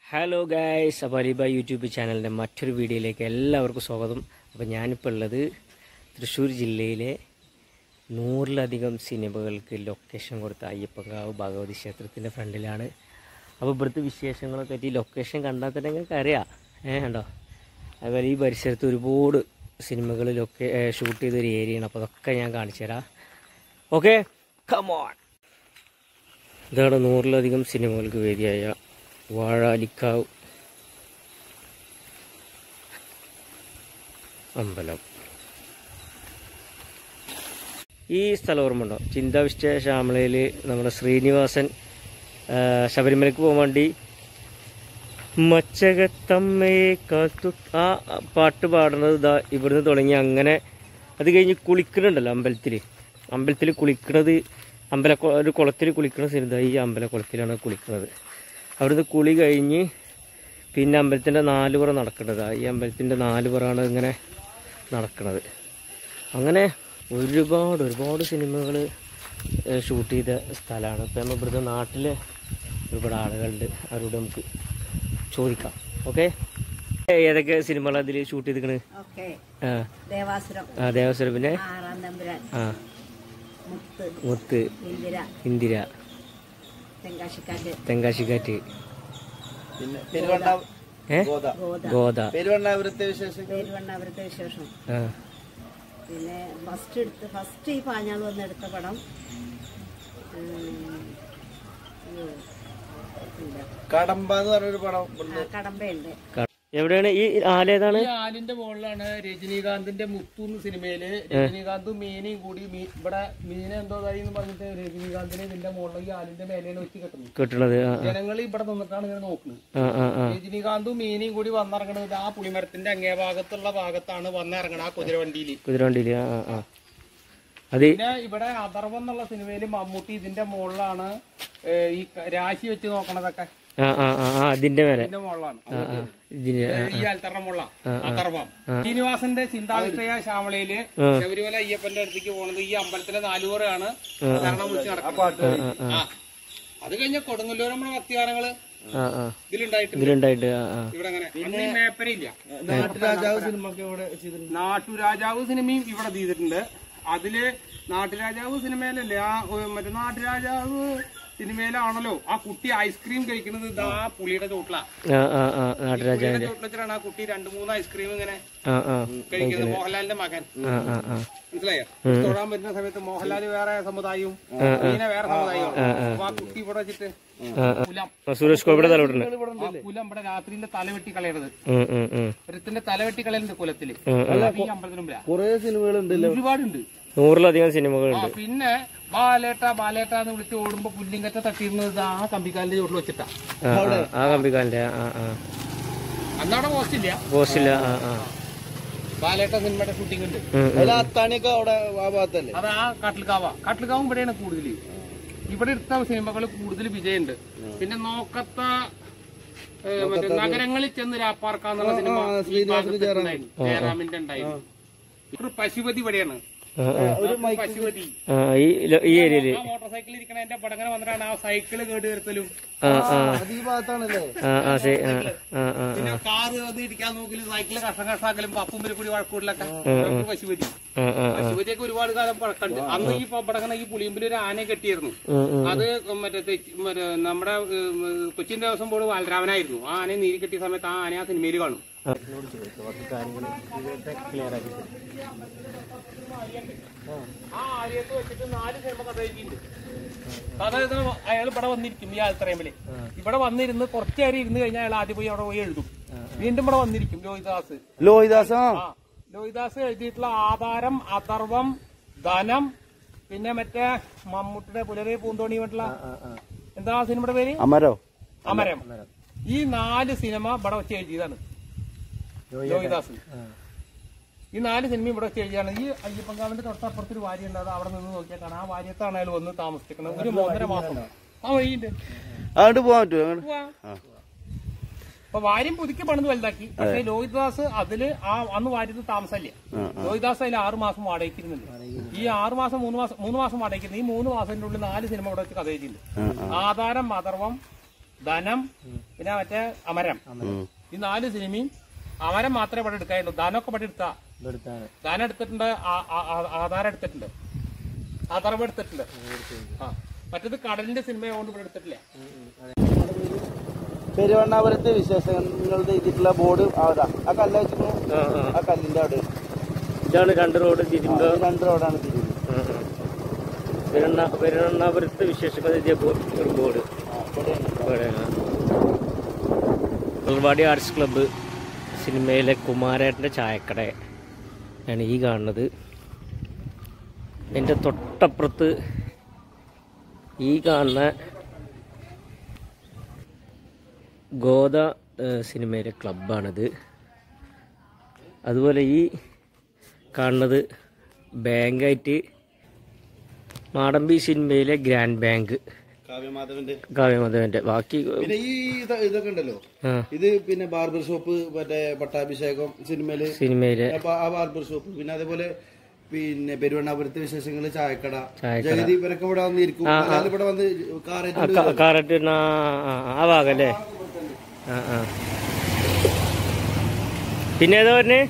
Hello guys അപ്പോൾ അലിബ YouTube ചാനലിൻ്റെ മറ്റൊരു വീഡിയോയിലേക്ക് എല്ലാവർക്കും സ്വാഗതം അപ്പോൾ ഞാനിപ്പോൾ ഉള്ളത് തൃശ്ശൂർ ജില്ലയിലെ നൂറിലധികം സിനിമകൾക്ക് ലൊക്കേഷൻ കൊടുത്ത അയ്യപ്പങ്കാവ് ഭഗവതി ക്ഷേത്രത്തിൻ്റെ ഫ്രണ്ടിലാണ് അപ്പോൾ ഇവിടുത്തെ വിശേഷങ്ങളൊക്കെ പറ്റി ലൊക്കേഷൻ കണ്ടാൽ തന്നെ നിങ്ങൾക്ക് അറിയാം ഏ കണ്ടോ അതുപോലെ ഈ പരിസരത്ത് ഒരുപാട് സിനിമകൾ ലൊക്കെ ഷൂട്ട് ചെയ്തൊരു ഏരിയയാണ് അപ്പോൾ അതൊക്കെ ഞാൻ കാണിച്ചു തരാം ഓക്കെ കമോൺ ഇതാണ് നൂറിലധികം സിനിമകൾക്ക് വേദിയായ വാഴാലിക്കാവ് അമ്പലം ഈ സ്ഥലം ഓർമ്മയുണ്ടോ ചിന്താവിഷ്ട ശ്യാമളയിൽ നമ്മുടെ ശ്രീനിവാസൻ ആ, ശബരിമലയ്ക്ക് പോകാൻ വേണ്ടി മച്ചകത്തമ്മയെ കാത്തു ആ പാട്ട് പാടുന്നത് ഇതാ ഇവിടുന്ന് തുടങ്ങി അങ്ങനെ അത് കഴിഞ്ഞ് കുളിക്കണുണ്ടല്ലോ അമ്പലത്തിൽ അമ്പലത്തിൽ കുളിക്കണത് അമ്പല ഒരു കുളത്തിൽ കുളിക്കണ സ്ഥലത്ത് ഈ അമ്പലക്കുളത്തിലാണ് കുളിക്കുന്നത് അവിടുന്ന് കുളി കഴിഞ്ഞ് പിന്നെ അമ്പലത്തിൻ്റെ നാല് പുറം നടക്കേണ്ടത് ഈ അമ്പലത്തിൻ്റെ നാല് പുറമാണ് ഇങ്ങനെ നടക്കുന്നത് അങ്ങനെ ഒരുപാട് ഒരുപാട് സിനിമകൾ ഷൂട്ട് ചെയ്ത സ്ഥലമാണ് ഇപ്പം നമ്മൾ ഇവിടുത്തെ നാട്ടിലെ ഒരുപാട് ആളുകളുണ്ട് അവരോട് നമുക്ക് ചോദിക്കാം ഓക്കെ ഏതൊക്കെ സിനിമകളാണ് അതിൽ ഷൂട്ട് ചെയ്തിരിക്കണത് ഓക്കെ ആ ദേവാസുരം ആ ദേവസ്വരം പിന്നെ ആറാം തമ്പുരാൻ ആ മുത്ത് മുത്ത് ഇന്ദിര ഇന്ദിര തെങ്കാശിക്കാറ്റ് തെങ്കാശിക്കാറ്റ് പിന്നെ പെരുവണ്ണ ഏ ഗോത ഗോത ഗോദ പെരുവണ്ണാപുരത്തെ വിശേഷം പേരുവണ്ണാപുരത്തെ വിശേഷം ആ പിന്നെ ഫസ്റ്റ് എടുത്ത് ഫസ്റ്റ് ഈ പാഞ്ഞാൾ വന്ന് എടുത്ത പടം ഉം, അയ്യോ, ഇല്ല. കടമ്പ എന്ന് പറഞ്ഞൊരു പടം ആ, കടമ്പയുണ്ട് ക- എവിടെയാണ് ഈ ആലേതാണ് ഈ ആലിന്റെ മുകളിലാണ് രജനീകാന്തിന്റെ മുത്തു എന്ന സിനിമയില് രജനീകാന്തും മീനയും കൂടി മീ- ഇവിടെ മീന എന്തോ ഇതായി എന്ന് പറഞ്ഞിട്ട് രജനീകാന്തിനെ ഇതിന്റെ മുകളിൽ ഈ ആലിന്റെ മേലെയാണ് വെച്ച് കെട്ടുന്നത് കിട്ടണത് ആ ജനങ്ങൾ ഇവിടെ നിന്നിട്ടാണ് ഇങ്ങനെ നോക്കുന്നത് ആ ആ ആ രജനീകാന്തും മീനയും കൂടി വന്നിറങ്ങണത് ആ പുളിമരത്തിന്റെ അങ്ങേ ഭാഗത്തുള്ള ഭാഗത്താണ് വന്നിറങ്ങണത് ആ കുതിരവണ്ടിയിൽ കുതിരവണ്ടിയിൽ ആ ആ ആ അത് പിന്നെ ഇവിടെ അഥർവം എന്നുള്ള സിനിമയിൽ മമ്മൂട്ടി ഇതിന്റെ മുകളിലാണ് ഏ, ഈ ക- രാശി വെച്ച് നോക്കണതൊക്കെ ആ ആ ആ ആ അതിന്റെ മേലെ ഇതിന്റെ മുകളിലാണ് ആ ആ ഇതിന് ഏ, ഈ അൽത്തറ മുള്ള അഥർവം ശ്രീനിവാസന്റെ ചിന്താവിഷ്ടയ ശ്യാമളയില് ശബരിമല അയ്യപ്പന്റെ അടുത്തേക്ക് പോണത് ഈ അമ്പലത്തിലെ നാലുപേരാണ് കാരണം വിളിച്ച് നടക്കുന്നത് ആ അത് കഴിഞ്ഞ കൊടുങ്ങല്ലൂർ നമ്മുടെ ഭക്തിഗാനങ്ങള് ആ ആ ഇതിലുണ്ടായിട്ടുണ്ട് ഇതിലുണ്ടായിട്ട് ആ ആ ഇവിടെ അങ്ങനെ അന്ന് ഈ മേപ്പരയില്ല നാട്ടുരാജാവ് സിനിമ ഒക്കെ ഇവിടെ ചെയ്തിട്ടുണ്ട് നാട്ടുരാജാവ് സിനിമയും ഇവിടെ ചെയ്തിട്ടുണ്ട് അതില് നാട്ടുരാജാവ് സിനിമയിലല്ലേ ആ ഏ, മറ്റേ നാട്ടുരാജാവ് സിനിമയിലാണല്ലോ ആ കുട്ടി ഐസ്ക്രീം കഴിക്കുന്നത് ഇതാ ആ പുളിയുടെ ചോട്ടിലാ ആ ആ ആ നാട്ടുരാജാവിന്റെ പുളിയുടെ ചോട്ടിൽ വെച്ചിട്ടാണ് ആ കുട്ടി രണ്ടു മൂന്ന് ഐസ്ക്രീം ഇങ്ങനെ ആ ആ കഴിക്കുന്നത് മോഹൻലാലിന്റെ മകൻ ആ ആ ആ മനസ്സിലായോ തൊഴാൻ പറ്റുന്ന സമയത്ത് മോഹൻലാൽ വേറെ സമുദായവും മീന വേറെ സമുദായവും അപ്പൊ ആ കുട്ടി ഇവിടെ വെച്ചിട്ട് ആ ആ പുലം ആ, സുരേഷ് ഗോപിയുടെ തലവിട്ടുണ്ട് ആ പുലം ഇവിടെ രാത്രിന്റെ തലവെട്ടി കളയണത് ഉം ഉം ഉം ഒരുത്തിന്റെ തലവെട്ടി കളയുന്നുണ്ട് കുലത്തില് ഉം, ഉം. അത് ഈ അമ്പലത്തിന് മുമ്പിലാ കുറെ സിനിമകളുണ്ട് ഒരുപാടുണ്ട് നൂറിലധികം ആ സിനിമകളുണ്ട് പിന്നെ ബാലേട്ട ബാലേട്ട എന്ന് വിളിച്ച് ഓടുമ്പോ പുല്ലിങ്കറ്റ തട്ടിയിരുന്നത് ആ കമ്പിക്കാലിന്റെ ചോട്ടിൽ വെച്ചിട്ടാ ആ ആ, ആ കമ്പിക്കാലിന്റെ ആ ആ അന്നവിടെ പോസ്റ്റില്ല പോസ്റ്റില്ല ആ ആ ബാലേട്ട സിനിമയുടെ ഷൂട്ടിംഗ് ഉണ്ട് ഉം, ഉം. അതിൽ അത്താണിയൊക്കെ അവിടെ ആ ഭാഗത്തല്ലേ അത് ആ കാട്ടിൽക്കാവ കാട്ടിൽക്കാവും ഇവിടെയാണ് കൂടുതൽ ഇവിടെ എടുത്ത സിനിമകൾ കൂടുതൽ വിജയമുണ്ട് പിന്നെ നോക്കത്ത ഏ, മറ്റേ നഗരങ്ങളിൽ ചെന്ന് രാപ്പാർക്കാന്നുള്ള സിനിമ ഈ ഭാഗത്ത് ഉണ്ടായിരുന്നു. ജയറാമിന്റെ ഉണ്ടായിരുന്നു ഒരു പശുപതി ഇവിടെയാണ് ആ ആ ഒരു പശുപതി ആ ഈ ലോ- ഈ ഏരിയയില് ആ മോട്ടോർ സൈക്കിൾ ഇരിക്കണ എന്റെ പടങ്ങനെ വന്നിട്ടാണ് ആ സൈക്കിള് കേട്ട് വരുത്തലും ആ ആ അത് ഈ ഭാഗത്താണല്ലേ ആ ആ ശരി ആ ആ ആ പിന്നെ കാറ് വന്ന് ഇരിക്കാൻ നോക്കലും സൈക്കിള് കഷ്ടം കഷ്ടാക്കലും പപ്പും കൂടി വഴക്കൂടിലൊക്കെ പശുപതി ആ ആ പശുപതിയൊക്കെ ഒരുപാട് കാലം പഴക്കമുണ്ട് അന്ന് ഈ പടങ്ങനെ ഈ പുളിയമ്പിൽ ഒരു ആനയെ കെട്ടിയിരുന്നു ഉം, ഉം. അത് മറ്റേ തെച്ചി- മറ്റേ നമ്മുടെ ഉം, കൊച്ചിൻ ദേവസ്വം ബോർഡ് ബാലരാമനായിരുന്നു ആ ആനയെ നീരി കെട്ടിയ സമയത്ത് ആ ആനയെ ആ സിനിമയിൽ കാണും ആ ആര്യത്ത് വെച്ചിട്ട് നാല് സിനിമ കഥ എഴുതിയിട്ടുണ്ട് അതായത് അയാൾ ഇവിടെ വന്നിരിക്കും ഈ ആൽത്തറയമ്പില് ഇവിടെ വന്നിരുന്ന് കുറച്ച് നേരം ഇരുന്ന് കഴിഞ്ഞാൽ അയാൾ ആദ്യം പോയി അവിടെ പോയി എഴുതും വീണ്ടും ഇവിടെ വന്നിരിക്കും രോഹിദാസ് ലോഹിദാസ ആ ലോഹിദാസ് എഴുതിയിട്ടുള്ള ആധാരം അഥർവം ധനം പിന്നെ മറ്റേ മമ്മൂട്ടിയുടെ പുലരെ പൂന്തോണി മറ്റുള്ള എന്താ ആ സിനിമയുടെ പേര് അമരോ അമരം ഈ നാല് സിനിമ ഇവിടെ വെച്ച് എഴുതിയതാണ് ലോഹിദാസ് ഈ നാല് സിനിമ ഇവിടെ വെച്ച് എഴുതിയാണ് ഈ അയ്യപ്പങ്കാവിന്റെ തൊട്ടപ്പുറത്ത് ഒരു വാരി ഉണ്ട് അത് അവിടെ നിന്ന് നോക്കിയാൽ കാണാം ആ വാര്യത്താണ് അയാൾ വന്ന് താമസിക്കുന്നത് ഒരു മൂന്നര മാസം ആ വഴിയുണ്ട് അങ്ങോട്ട് പോകാൻ പറ്റുമോ അങ്ങോട്ട് പോവാ. അപ്പൊ വാര്യം പുതുക്കി പണിത് വലുതാക്കി പക്ഷേ ലോഹിതദാസ് അതില് ആ അന്ന് വാര്യത്ത് താമസമില്ല ലോഹിതദാസ് അതിൽ ആറ് മാസം വാടകയ്ക്കിരുന്നുണ്ട് ഈ ആറ് മാസം മൂന്ന് മാസം മൂന്ന് മാസം വാടകയ്ക്കുന്നു ഈ മൂന്ന് മാസത്തിന്റെ ഉള്ളിൽ നാല് സിനിമ ഇവിടെ വെച്ച് കഥ എഴുതിയിട്ടുണ്ട് ആധാരം മതർവം ധനം പിന്നെ മറ്റേ അമരം ഈ നാല് സിനിമയും അമരം മാത്രമേ ഇവിടെ എടുക്കാനുള്ളൂ ധനമൊക്കെ ഇവിടെ എടുത്താ ഇവിടുത്താണ് ധനം എടുത്തിട്ടുണ്ട് ആ- ആ- ആ- ആധാരം എടുത്തിട്ടുണ്ട് ആധാരം എടുത്തിട്ടുണ്ട് ആ മറ്റത് കടലിന്റെ സിനിമ കൊണ്ട് ഇവിടെ എടുത്തിട്ടില്ല പെരുവണ്ണാപുരത്തെ വിശേഷങ്ങളുടെ എഴുതിയിട്ടുള്ള ബോർഡ് അവിടെ ആ കല്ല് വെച്ചിട്ട് ആ ആ ആ കല്ലിന്റെ അവിടെ ഇതാണ് രണ്ട് റോഡ് തിരുമ്പ ഈ രണ്ട് റോഡാണ് തിരിയുന്നത് പെരുണ്ണ പെരുണ്ണാപുരത്ത് വിശേഷങ്ങൾ എഴുതിയ ബോ- ഒരു ബോർഡ് ആ, ഇവിടെയാണ്. ഉൾവാടി ആർട്സ് ക്ലബ്ബ് സിനിമയിലെ കുമാരേട്ടൻ്റെ ചായക്കട ആണ് ഈ കാണുന്നത് എൻ്റെ തൊട്ടപ്പുറത്ത് ഈ കാണുന്ന ഗോദ ഏഹ്, സിനിമയിലെ ക്ലബ്ബാണിത് അതുപോലെ ഈ കാണുന്നത് ബാങ്കായിട്ട് മാടമ്പി സിനിമയിലെ ഗ്രാൻഡ് ബാങ്ക് കാവ്യമാധവന്റെ കാവ്യമധവൻ്റെ ബാക്കി പിന്നെ ഈ ഇത് ഇതൊക്കെ ഉണ്ടല്ലോ ആ ഇത് പിന്നെ ബാർബർ ഷോപ്പ് മറ്റേ പട്ടാഭിഷേകം സിനിമയില് സിനിമയിലെ അപ്പൊ ആ ബാർബർ ഷോപ്പ് പിന്നെ അതേപോലെ പിന്നെ പെരുവണ്ണാപുരത്തെ വിശേഷങ്ങള് ചായക്കട ചായക്കട. ജഗതി ഇവരൊക്കെ ഇവിടെ വന്ന് ഇരിക്കും അല്ലാതെ ഇവിടെ വന്ന് കാറേറ്റ് കാററ്റ് ആ ഭാഗം അല്ലേ ആ ആ പിന്നെ ഏതാ പറഞ്ഞേ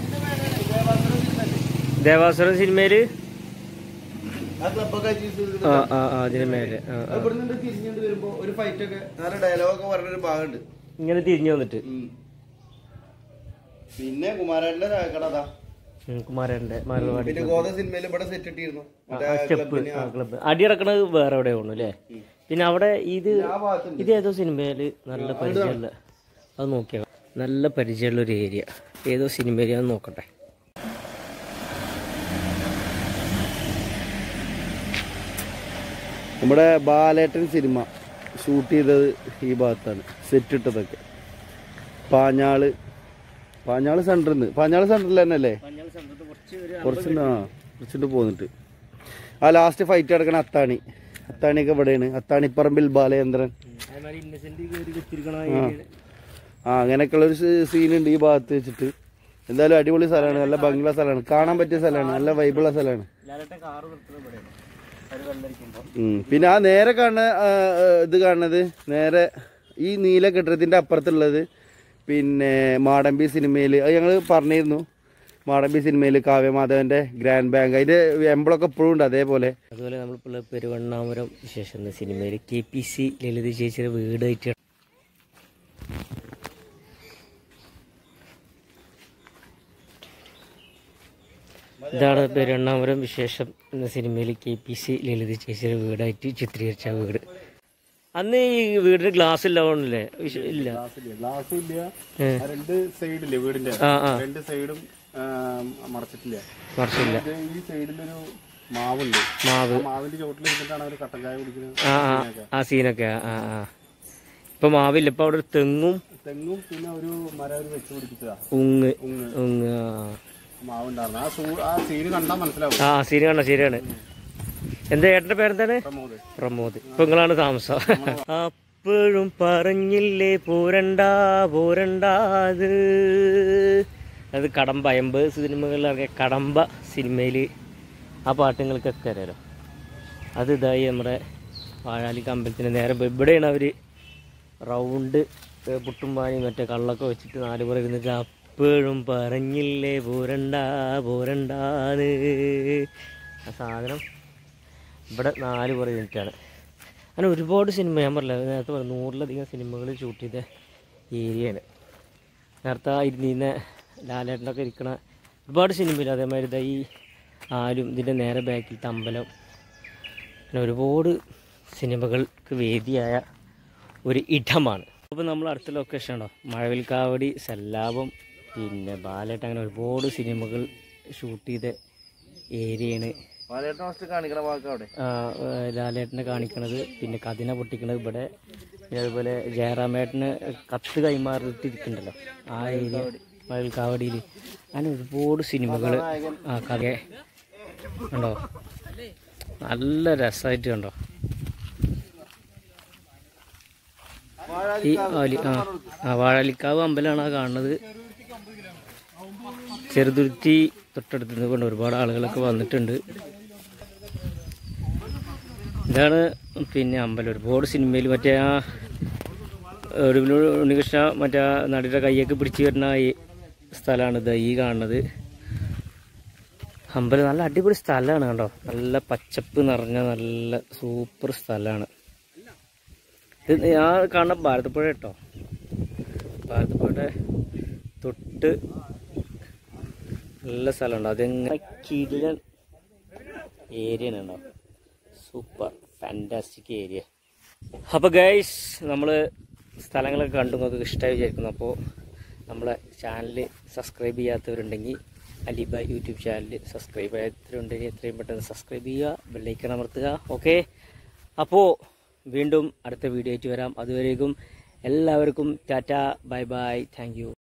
ദേവാസുരം സിനിമയില് ആ ക്ലബ്ബൊക്കെ ആയിട്ട് ഇത് ആ ആ ആ അതിന് മേലെ ആ ആ. ഇവിടെ നിന്ന് തിരിഞ്ഞുകൊണ്ട് വരുമ്പോ ഒരു ഫൈറ്റ് ഒക്കെ നല്ല ഡയലോഗ് ഒക്കെ പറഞ്ഞൊരു ഭാഗമുണ്ട് ഇങ്ങനെ തിരിഞ്ഞു വന്നിട്ട് ഉം. പിന്നെ കുമാരന്റെ ചായക്കട അതാ ഉം, കുമാരന്റെ മലവാടി പിന്നെ ഗോദ സിനിമയിൽ ഇവിടെ സെറ്റ് ഇട്ടിരുന്നു മറ്റേ ആ സ്റ്റെപ്പ് ക്ലബ്ബിന് ആ ക്ലബ്ബ് അടി കിടക്കണത് വേറെ എവിടെ തോന്നുന്നു അല്ലേ പിന്നെ അവിടെ ഇത് ആ ഭാഗത്തുണ്ട് ഇത് ഏതോ സിനിമയില് നല്ല പരിചയമുള്ള അത് നോക്കിയാ നല്ല പരിചയമുള്ള ഒരു ഏരിയ ഏതോ സിനിമയിലാന്ന് നോക്കട്ടെ നമ്മുടെ ബാലേട്ടൻ സിനിമ ഷൂട്ട് ചെയ്തത് ഈ ഭാഗത്താണ് സെറ്റ് ഇട്ടതൊക്കെ പാഞ്ഞാള് പാഞ്ഞാള് സെന്ററിൽ നിന്ന് പാഞ്ഞാള് സെന്ററിൽ തന്നെ അല്ലേ കുറച്ചുണ്ട് ആ കുറച്ചുണ്ട് പോന്നിട്ട് ആ ലാസ്റ്റ് ഫൈറ്റ് നടക്കണ അത്താണി അത്താണിയൊക്കെ ഇവിടെയാണ് അത്താണിപ്പറമ്പിൽ ബാലചന്ദ്രൻ ആ അങ്ങനെയൊക്കെയുള്ള ഒരു സീൻ ഉണ്ട് ഈ ഭാഗത്ത് വെച്ചിട്ട് എന്തായാലും അടിപൊളി സ്ഥലമാണ് നല്ല ഭംഗിയുള്ള സ്ഥലമാണ് കാണാൻ പറ്റിയ സ്ഥലമാണ് നല്ല വൈബുള്ള സ്ഥലമാണ് ഉം. പിന്നെ ആ നേരെ കാണുന്ന ആ, ആ, ഇത് കാണുന്നത് നേരെ ഈ നീല കെട്ടിടത്തിന്റെ അപ്പുറത്തുള്ളത് പിന്നെ മാടമ്പി സിനിമയിൽ അത് ഞങ്ങൾ പറഞ്ഞിരുന്നു മാടമ്പി സിനിമയിൽ കാവ്യമാധവന്റെ ഗ്രാൻഡ് ബാങ്ക് അതിന്റെ എംബ്ലൊക്കെ ഇപ്പോഴും ഉണ്ട് അതേപോലെ അതുപോലെ നമ്മളിപ്പോൾ പെരുവണ്ണാമരം വിശേഷം എന്ന സിനിമയിൽ കെ പി സി ലളിത ചേച്ചിയുടെ വീടായിട്ട് ഇതാണ് പെരുവണ്ണാമരം വിശേഷം എന്ന സിനിമയിൽ കെ പി സി ലളിത ചേച്ചിയുടെ വീടായിട്ട് ചിത്രീകരിച്ച വീട് അന്ന് ഈ വീടിന് ഗ്ലാസ് ഇല്ലാവണില്ലേ വിശ- ഇല്ല ഗ്ലാസും ഇല്ല ഏ. ആ രണ്ട് സൈഡില്ലേ വീടിന്റെ ആ ആ രണ്ട് സൈഡും ആ, മറച്ചിട്ടില്ല മറിച്ചില്ല ഇത് ഈ സൈഡിലൊരു മാവുണ്ട് മാവ് ആ മാവിന്റെ ചോട്ടിൽ ഇരുന്നിട്ടാണ് അവർ കട്ടൻ ചായ കുടിക്കുന്നത് ആ ആ ആ സീനൊക്കെ ആ ആ ആ ഇപ്പൊ മാവില്ല ഇപ്പൊ അവിടെ ഒരു തെങ്ങും തെങ്ങും പിന്നെ ഒരു മരം ഒരു വെച്ച് പിടിപ്പിച്ചതാ ഉങ്ങ് ഉങ്ങ് ഉങ്ങ് ആ മാവുണ്ടായിരുന്നു ആ സൂ ആ സീന് കണ്ടാൽ മനസ്സിലാവും ആ ശരിയാണ് ശരിയാണ് എന്താ ഏട്ടന്റെ പേരെന്താണ് പ്രമോദ് പ്രമോദ് ഇപ്പൊ നിങ്ങളാണ് താമസം അപ്പോഴും പറഞ്ഞില്ലേ പോരണ്ട പോരണ്ടാത് അത് കടമ്പ എൺപത് സിനിമകളിൽ ഇറങ്ങിയ കടമ്പ സിനിമയിൽ ആ പാട്ടുകൾക്കൊക്കെ അറിയാലോ അത് ഇതായി നമ്മുടെ വാഴാലിക്ക് അമ്പലത്തിന് നേരെ ഇപ്പൊ ഇവിടെയാണ് അവർ റൗണ്ട് ഏ, പുട്ടും പാനിയും മറ്റേ കള്ളൊക്കെ വെച്ചിട്ട് നാല് പുറം ഇരുന്നിട്ട് അപ്പോഴും പറഞ്ഞില്ലേ പോരണ്ട പോരണ്ടാന്ന് ആ സാധനം ഇവിടെ നാല് പുറം യൂണിറ്റാണ് അങ്ങനെ ഒരുപാട് സിനിമ ഞാൻ പറഞ്ഞില്ല നേരത്തെ പറഞ്ഞു നൂറിലധികം സിനിമകൾ ഷൂട്ട് ചെയ്ത ഏരിയയാണ് നേരത്തെ ആ ഇരുന്നീന്ന ലാലേട്ടനൊക്കെ ഇരിക്കണ ഒരുപാട് സിനിമയിൽ അതേമാതിരി ഇതാ ഈ ആലും ഇതിൻ്റെ നേരെ ബാക്കിലത്തെ അമ്പലം അങ്ങനെ ഒരുപാട് സിനിമകൾക്ക് വേദിയായ ഒരു ഇടമാണ് അപ്പോൾ നമ്മൾ അടുത്ത ലൊക്കേഷൻ ഉണ്ടോ മഴവിൽക്കാവടി സല്ലാപം പിന്നെ ബാലേട്ടൻ അങ്ങനെ ഒരുപാട് സിനിമകൾ ഷൂട്ട് ചെയ്ത ഏരിയയാണ് ബാലേട്ടൻ ഫസ്റ്റ് കാണിക്കണ വാക്ക് അവിടെ ആ, ഏ, ലാലേട്ടനെ കാണിക്കണത് പിന്നെ കതിന പൊട്ടിക്കണത് ഇവിടെ പിന്നെ അതുപോലെ ജയറാമേട്ടന് കത്ത് കൈമാറിയിട്ടിരിക്കുന്നുണ്ടല്ലോ ആ ഏരിയ മഴവിൽക്കാവടിയിൽ അങ്ങനെ ഒരുപാട് സിനിമകൾ ആ കഥ ഉണ്ടോ നല്ല രസമായിട്ട് കണ്ടോ ഈ ആലി ആ ആ വാഴാലിക്കാവ് അമ്പലമാണ് ആ കാണുന്നത് ചെറുതുരുത്തി തൊട്ടടുത്ത് നിന്ന് കൊണ്ട് ഒരുപാട് ആളുകളൊക്കെ വന്നിട്ടുണ്ട് ഇതാണ് പിന്നെ അമ്പലം ഒരുപാട് സിനിമയിൽ മറ്റേ ആ ഒടുവിലൂടെ ഉണ്ണികൃഷ്ണ മറ്റേ നടിയുടെ കൈയൊക്കെ പിടിച്ച് വരുന്ന ഈ സ്ഥലമാണ് ഇത് ഈ കാണുന്നത് അമ്പലം നല്ല അടിപൊളി സ്ഥലമാണ് കണ്ടോ നല്ല പച്ചപ്പ് നിറഞ്ഞ നല്ല സൂപ്പർ സ്ഥലമാണ് ഇത് ഞാൻ കാണുന്ന ഭാരതപ്പുഴ കേട്ടോ ഭാരതപ്പുഴയുടെ തൊട്ട് നല്ല സ്ഥലമുണ്ട് അതെങ്ങനെ കിടിലൻ ഏരിയ ഉണ്ടോ സൂപ്പർ ഫാൻറ്റാസ്റ്റിക് ഏരിയ അപ്പോൾ ഗൈസ് നമ്മൾ സ്ഥലങ്ങളൊക്കെ കണ്ടു നിങ്ങൾക്ക് ഇഷ്ടമായി വിചാരിക്കുന്നു അപ്പോൾ നമ്മളെ ചാനൽ സബ്സ്ക്രൈബ് ചെയ്യാത്തവരുണ്ടെങ്കിൽ അലിബ യൂട്യൂബ് ചാനൽ സബ്സ്ക്രൈബ് ചെയ്യാത്തവരുണ്ടെങ്കിൽ എത്രയും പെട്ടെന്ന് സബ്സ്ക്രൈബ് ചെയ്യുക ബെല്ലൈക്കൺ അമർത്തുക ഓക്കെ അപ്പോൾ വീണ്ടും അടുത്ത വീഡിയോ ആയിട്ട് വരാം അതുവരേക്കും എല്ലാവർക്കും tata bye bye thank U